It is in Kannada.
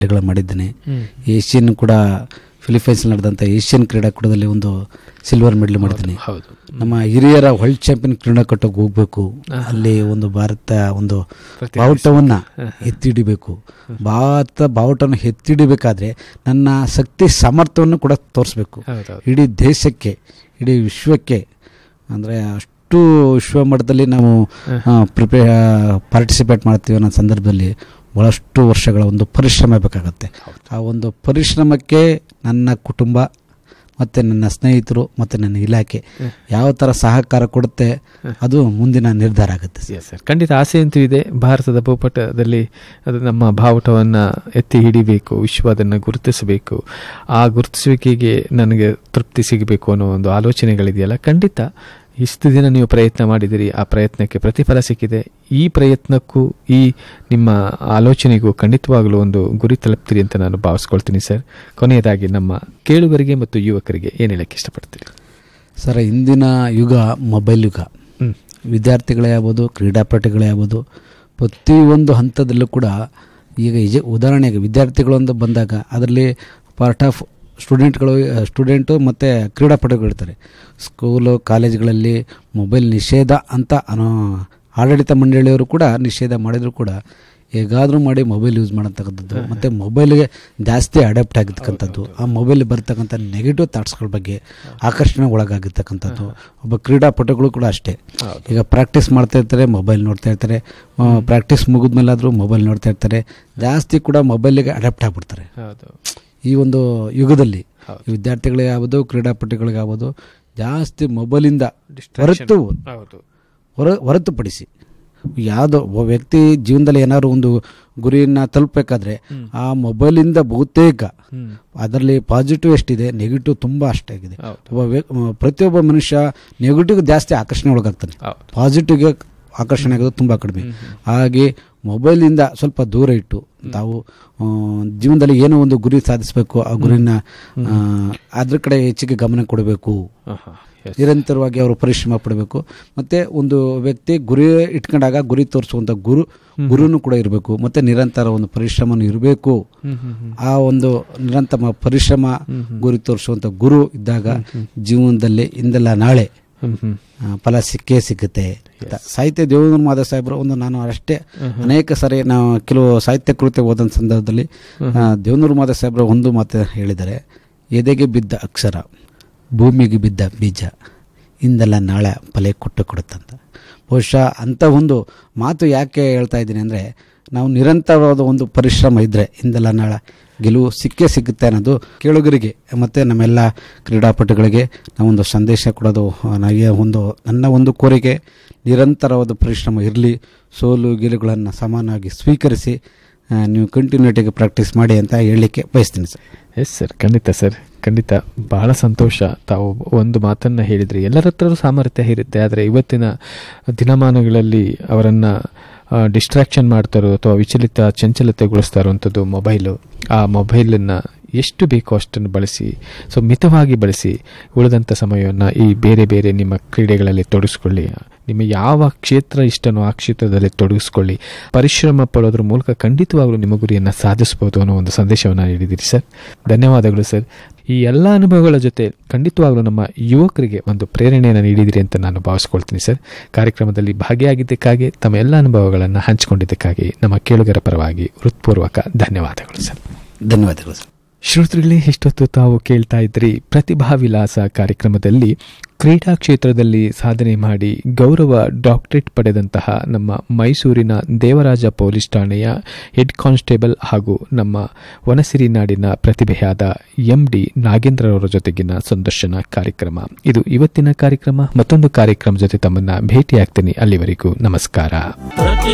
ಗಳು ಮಾಡಿದ್ದೇನೆ ಏಷ್ಯನ್ ಕೂಡ ಫಿಲಿಪೈನ್ಸ್ ನಡೆದಂಥ ಏಷ್ಯನ್ ಕ್ರೀಡಾಕೂಟದಲ್ಲಿ ಒಂದು ಸಿಲ್ವರ್ ಮೆಡಲ್ ಮಾಡಿದ್ದೀನಿ ಹೌದು ನಮ್ಮ ಹಿರಿಯರ ವರ್ಲ್ಡ್ ಚಾಂಪಿಯನ್ ಕ್ರೀಡಾಕೂಟಕ್ಕೆ ಹೋಗ್ಬೇಕು ಅಲ್ಲಿ ಒಂದು ಭಾರತ ಒಂದು ಬಾವುಟವನ್ನ ಎತ್ತಿಡಿಬೇಕು ಭಾರತ ಬಾವುಟವನ್ನು ಎತ್ತಿಡಿಬೇಕಾದ್ರೆ ನನ್ನ ಶಕ್ತಿ ಸಾಮರ್ಥ್ಯವನ್ನು ಕೂಡ ತೋರಿಸ್ಬೇಕು ಹೌದೌದು ಇಡೀ ದೇಶಕ್ಕೆ ಇಡೀ ವಿಶ್ವಕ್ಕೆ ಅಂದರೆ ಅಷ್ಟು ವಿಶ್ವ ಮಟ್ಟದಲ್ಲಿ ನಾವು ಪ್ರಿಪೇ ಪಾರ್ಟಿಸಿಪೇಟ್ ಮಾಡ್ತೀವಿ ಅನ್ನೋ ಸಂದರ್ಭದಲ್ಲಿ ಭಾಳಷ್ಟು ವರ್ಷಗಳ ಒಂದು ಪರಿಶ್ರಮ ಬೇಕಾಗತ್ತೆ ಆ ಒಂದು ಪರಿಶ್ರಮಕ್ಕೆ ನನ್ನ ಕುಟುಂಬ ಮತ್ತು ನನ್ನ ಸ್ನೇಹಿತರು ಮತ್ತು ನನ್ನ ಇಲಾಖೆ ಯಾವ ಥರ ಸಹಕಾರ ಕೊಡುತ್ತೆ ಅದು ಮುಂದಿನ ನಿರ್ಧಾರ ಆಗುತ್ತೆ ಎಸ್ ಸರ್ ಖಂಡಿತ ಆಸೆ ಅಂತೂ ಇದೆ ಭಾರತದ ಭೂಪಟದಲ್ಲಿ ಅದು ನಮ್ಮ ಬಾವುಟವನ್ನು ಎತ್ತಿ ಹಿಡಿಬೇಕು ವಿಶ್ವ ಅದನ್ನು ಗುರುತಿಸಬೇಕು ಆ ಗುರುತಿಸುವಿಕೆಗೆ ನನಗೆ ತೃಪ್ತಿ ಸಿಗಬೇಕು ಅನ್ನೋ ಒಂದು ಆಲೋಚನೆಗಳಿದೆಯಲ್ಲ ಖಂಡಿತ ಇಷ್ಟು ದಿನ ನೀವು ಪ್ರಯತ್ನ ಮಾಡಿದಿರಿ ಆ ಪ್ರಯತ್ನಕ್ಕೆ ಪ್ರತಿಫಲ ಸಿಕ್ಕಿದೆ ಈ ಪ್ರಯತ್ನಕ್ಕೂ ಈ ನಿಮ್ಮ ಆಲೋಚನೆಗೂ ಖಂಡಿತವಾಗಲೂ ಒಂದು ಗುರಿ ತಲುಪ್ತೀರಿ ಅಂತ ನಾನು ಭಾವಿಸ್ಕೊಳ್ತೀನಿ ಸರ್ ಕೊನೆಯದಾಗಿ ನಮ್ಮ ಕೇಳುಗರಿಗೆ ಮತ್ತು ಯುವಕರಿಗೆ ಏನು ಹೇಳಕ್ಕೆ ಇಷ್ಟಪಡ್ತೀರಿ ಸರ್ ಇಂದಿನ ಯುಗ ಮೊಬೈಲ್ ಯುಗ ಹ್ಮ್. ವಿದ್ಯಾರ್ಥಿಗಳೇ ಆಗ್ಬೋದು ಕ್ರೀಡಾಪಟುಗಳೇ ಆಗ್ಬೋದು ಪ್ರತಿಯೊಂದು ಹಂತದಲ್ಲೂ ಕೂಡ ಈಗ ಇಜ ಉದಾಹರಣೆಗೆ ವಿದ್ಯಾರ್ಥಿಗಳು ಅಂತ ಬಂದಾಗ ಅದರಲ್ಲಿ ಪಾರ್ಟ್ ಆಫ್ ಸ್ಟೂಡೆಂಟ್ಗಳು ಸ್ಟೂಡೆಂಟು ಮತ್ತು ಕ್ರೀಡಾಪಟುಗಳು ಇರ್ತಾರೆ ಸ್ಕೂಲು ಕಾಲೇಜ್ಗಳಲ್ಲಿ ಮೊಬೈಲ್ ನಿಷೇಧ ಅಂತ ಅನ್ನೋ ಆಡಳಿತ ಮಂಡಳಿಯವರು ಕೂಡ ನಿಷೇಧ ಮಾಡಿದರೂ ಕೂಡ ಹೇಗಾದರೂ ಮಾಡಿ ಮೊಬೈಲ್ ಯೂಸ್ ಮಾಡತಕ್ಕಂಥದ್ದು ಮತ್ತು ಮೊಬೈಲ್ಗೆ ಜಾಸ್ತಿ ಅಡಾಪ್ಟ್ ಆಗಿರ್ತಕ್ಕಂಥದ್ದು ಆ ಮೊಬೈಲ್ ಬರ್ತಕ್ಕಂಥ ನೆಗೆಟಿವ್ ಥಾಟ್ಸ್ಗಳ ಬಗ್ಗೆ ಆಕರ್ಷಣೆ ಒಳಗಾಗಿರ್ತಕ್ಕಂಥದ್ದು ಒಬ್ಬ ಕ್ರೀಡಾಪಟುಗಳು ಕೂಡ ಅಷ್ಟೇ ಈಗ ಪ್ರಾಕ್ಟೀಸ್ ಮಾಡ್ತಾ ಇರ್ತಾರೆ ಮೊಬೈಲ್ ನೋಡ್ತಾ ಇರ್ತಾರೆ ಪ್ರಾಕ್ಟೀಸ್ ಮುಗಿದ್ಮೇಲಾದರೂ ಮೊಬೈಲ್ ನೋಡ್ತಾ ಇರ್ತಾರೆ ಜಾಸ್ತಿ ಕೂಡ ಮೊಬೈಲಿಗೆ ಅಡಾಪ್ಟ್ ಆಗಿಬಿಡ್ತಾರೆ ಹೌದು ಈ ಒಂದು ಯುಗದಲ್ಲಿ ಹೌದು. ವಿದ್ಯಾರ್ಥಿಗಳಿಗೆ ಆಗ್ಬೋದು ಕ್ರೀಡಾಪಟುಗಳಿಗೆ ಆಗ್ಬೋದು ಜಾಸ್ತಿ ಮೊಬೈಲಿಂದ ಹೊರತು ಹೌದು ಹೊರ ಹೊರತುಪಡಿಸಿ ಯಾವುದೋ ಒಬ್ಬ ವ್ಯಕ್ತಿ ಜೀವನದಲ್ಲಿ ಏನಾದ್ರು ಒಂದು ಗುರಿಯನ್ನು ತಲುಪಬೇಕಾದ್ರೆ ಆ ಮೊಬೈಲಿಂದ ಬಹುತೇಕ ಹ್ಮ್ ಅದರಲ್ಲಿ ಪಾಸಿಟಿವ್ ಎಷ್ಟಿದೆ ನೆಗೆಟಿವ್ ತುಂಬ ಅಷ್ಟಾಗಿದೆ ಹೌದು ಒಬ್ಬ ವ್ಯ- ಪ್ರತಿಯೊಬ್ಬ ಮನುಷ್ಯ ನೆಗೆಟಿವ್ ಜಾಸ್ತಿ ಆಕರ್ಷಣೆ ಒಳಗಾಗ್ತಾನೆ ಹೌದು ಪಾಸಿಟಿವ್ಗೆ ಆಕರ್ಷಣೆ ಆಗೋದು ತುಂಬ ಕಡಿಮೆ ಹಾಗೆ ಮೊಬೈಲಿಂದ ಸ್ವಲ್ಪ ದೂರ ಇಟ್ಟು ತಾವು ಆ, ಜೀವನದಲ್ಲಿ ಏನೋ ಒಂದು ಗುರಿ ಸಾಧಿಸಬೇಕು ಆ ಗುರಿನ ಆ, ಅದ್ರ ಕಡೆ ಹೆಚ್ಚಿಗೆ ಗಮನ ಕೊಡಬೇಕು ಆಹಾ, yes. ನಿರಂತರವಾಗಿ ಅವರು ಪರಿಶ್ರಮ ಪಡಬೇಕು ಮತ್ತೆ ಒಂದು ವ್ಯಕ್ತಿ ಗುರಿ ಇಟ್ಕೊಂಡಾಗ ಗುರಿ ತೋರಿಸುವಂತ ಗುರು ಗುರುನು ಕೂಡ ಇರಬೇಕು ಮತ್ತೆ ನಿರಂತರ ಒಂದು ಪರಿಶ್ರಮನೂ ಇರಬೇಕು ಹ್ಮ್ ಹ್ಮ್ ಹ್ಮ್ ಆ ಒಂದು ನಿರಂತರ ಪರಿಶ್ರಮ ಗುರಿ ತೋರಿಸುವಂತ ಗುರು ಇದ್ದಾಗ ಜೀವನದಲ್ಲಿ ಇಂದೆಲ್ಲ ನಾಳೆ ಹ್ಮ್ ಹ್ಮ್ ಆ, ಫಲ ಸಿಕ್ಕೇ ಸಿಗುತ್ತೆ ಅಂತ. ಸಾಹಿತ್ಯ ದೇವೇಂದ್ರ ಮಾಧವ ಸಾಹೇಬರು ಒಂದು ನಾನು ಅಷ್ಟೇ ಅನೇಕ ಸಾರಿ ನಾವು ಕೆಲವು ಸಾಹಿತ್ಯ ಕೃತ್ಯ ಓದ ಸಂದರ್ಭದಲ್ಲಿ ಆ, ದೇವೇಂದ್ರ ಮಾಧವ ಸಾಹೇಬರು ಒಂದು ಮಾತು ಹೇಳಿದ್ದಾರೆ ಎದೆಗೆ ಬಿದ್ದ ಅಕ್ಷರ ಭೂಮಿಗೆ ಬಿದ್ದ ಬೀಜ ಇಂದೆಲ್ಲ ನಾಳೆ ಫಲ ಕೊಟ್ಟು ಕೊಡುತ್ತಂತ ಬಹುಶಃ ಅಂಥ ಒಂದು ಮಾತು ಯಾಕೆ ಹೇಳ್ತಾ ಇದ್ದೀನಿ ಅಂದರೆ ನಾವು ನಿರಂತರವಾದ ಒಂದು ಪರಿಶ್ರಮ ಇದ್ದರೆ ಇಂದೆಲ್ಲ ನಾಳೆ ಗೆಲುವು ಸಿಕ್ಕೇ ಸಿಗುತ್ತೆ ಅನ್ನೋದು ಕೇಳುಗರಿಗೆ ಮತ್ತು ನಮ್ಮೆಲ್ಲ ಕ್ರೀಡಾಪಟುಗಳಿಗೆ ನಾವೊಂದು ಸಂದೇಶ ಕೊಡೋದು ನನಗೆ ಒಂದು ನನ್ನ ಒಂದು ಕೋರಿಕೆ ನಿರಂತರವಾದ ಪರಿಶ್ರಮ ಇರಲಿ ಸೋಲು ಗೆಲುಗಳನ್ನು ಸಮಾನವಾಗಿ ಸ್ವೀಕರಿಸಿ ಆ, ನೀವು ಕಂಟಿನ್ಯೂಟಿಗೆ ಪ್ರಾಕ್ಟೀಸ್ ಮಾಡಿ ಅಂತ ಹೇಳಲಿಕ್ಕೆ ಬಯಸ್ತೀನಿ ಸರ್ ಎಸ್ ಸರ್ ಖಂಡಿತ ಸರ್ ಖಂಡಿತ ಬಹಳ ಸಂತೋಷ ತಾವು ಒಂದು ಮಾತನ್ನ ಹೇಳಿದ್ರಿ ಎಲ್ಲರ ಹತ್ರನೂ ಸಾಮರ್ಥ್ಯ ಇರುತ್ತೆ ಆದರೆ ಇವತ್ತಿನ ದಿನಮಾನಗಳಲ್ಲಿ ಅವರನ್ನ ಡಿಸ್ಟ್ರಾಕ್ಷನ್ ಮಾಡ್ತಾರೋ ಅಥವಾ ವಿಚಲಿತ ಚಂಚಲತೆಗೊಳಿಸ್ತಾ ಇರುವಂಥದ್ದು ಮೊಬೈಲು ಆ ಮೊಬೈಲನ್ನು ಎಷ್ಟು ಬೇಕೋ ಅಷ್ಟನ್ನು ಬಳಸಿ ಸೊ ಮಿತವಾಗಿ ಬಳಸಿ ಉಳಿದಂಥ ಸಮಯವನ್ನು ಈ ಬೇರೆ ಬೇರೆ ನಿಮ್ಮ ಕ್ರೀಡೆಗಳಲ್ಲಿ ತೊಡಗಿಸ್ಕೊಳ್ಳಿ ನಿಮ್ಮ ಯಾವ ಕ್ಷೇತ್ರ ಇಷ್ಟನೋ ಆ ಕ್ಷೇತ್ರದಲ್ಲಿ ತೊಡಗಿಸ್ಕೊಳ್ಳಿ ಪರಿಶ್ರಮ ಪಡೋದ್ರ ಮೂಲಕ ಖಂಡಿತವಾಗ್ಲೂ ನಿಮ್ಮ ಗುರಿಯನ್ನು ಸಾಧಿಸ್ಬೋದು ಅನ್ನೋ ಒಂದು ಸಂದೇಶವನ್ನು ನೀಡಿದ್ದೀರಿ ಸರ್ ಧನ್ಯವಾದಗಳು ಸರ್ ಈ ಎಲ್ಲ ಅನುಭವಗಳ ಜೊತೆ ಖಂಡಿತವಾಗ್ಲೂ ನಮ್ಮ ಯುವಕರಿಗೆ ಒಂದು ಪ್ರೇರಣೆಯನ್ನು ನೀಡಿದಿರಿ ಅಂತ ನಾನು ಭಾವಿಸ್ಕೊಳ್ತೀನಿ ಸರ್ ಕಾರ್ಯಕ್ರಮದಲ್ಲಿ ಭಾಗಿಯಾಗಿದ್ದಕ್ಕಾಗಿ ತಮ್ಮ ಎಲ್ಲ ಅನುಭವಗಳನ್ನು ಹಂಚಿಕೊಂಡಿದ್ದಕ್ಕಾಗಿ ನಮ್ಮ ಕೇಳುಗರ ಪರವಾಗಿ ಹೃತ್ಪೂರ್ವಕ ಧನ್ಯವಾದಗಳು ಸರ್ ಧನ್ಯವಾದಗಳು ಸರ್ ಶ್ರೋತೃಗಳೇ ಇಷ್ಟೊತ್ತು ತಾವು ಕೇಳ್ತಾ ಇದ್ರಿ ಪ್ರತಿಭಾ ವಿಲಾಸ ಕಾರ್ಯಕ್ರಮದಲ್ಲಿ ಕ್ರೀಡಾ ಕ್ಷೇತ್ರದಲ್ಲಿ ಸಾಧನೆ ಮಾಡಿ ಗೌರವ ಡಾಕ್ಟರೇಟ್ ಪಡೆದಂತಹ ನಮ್ಮ ಮೈಸೂರಿನ ದೇವರಾಜ ಪೊಲೀಸ್ ಠಾಣೆಯ ಹೆಡ್ ಕಾನ್ಸ್ಟೇಬಲ್ ಹಾಗೂ ನಮ್ಮ ವನಸಿರಿ ನಾಡಿನ ಪ್ರತಿಭೆಯಾದ ಎಂ ಡಿ ನಾಗೇಂದ್ರರವರ ಜೊತೆಗಿನ ಸಂದರ್ಶನ ಕಾರ್ಯಕ್ರಮ ಇದು ಇವತ್ತಿನ ಕಾರ್ಯಕ್ರಮ ಮತ್ತೊಂದು ಕಾರ್ಯಕ್ರಮ ಜೊತೆ ತಮ್ಮನ್ನ ಭೇಟಿಯಾಗ್ತೀನಿ ಅಲ್ಲಿವರೆಗೂ ನಮಸ್ಕಾರ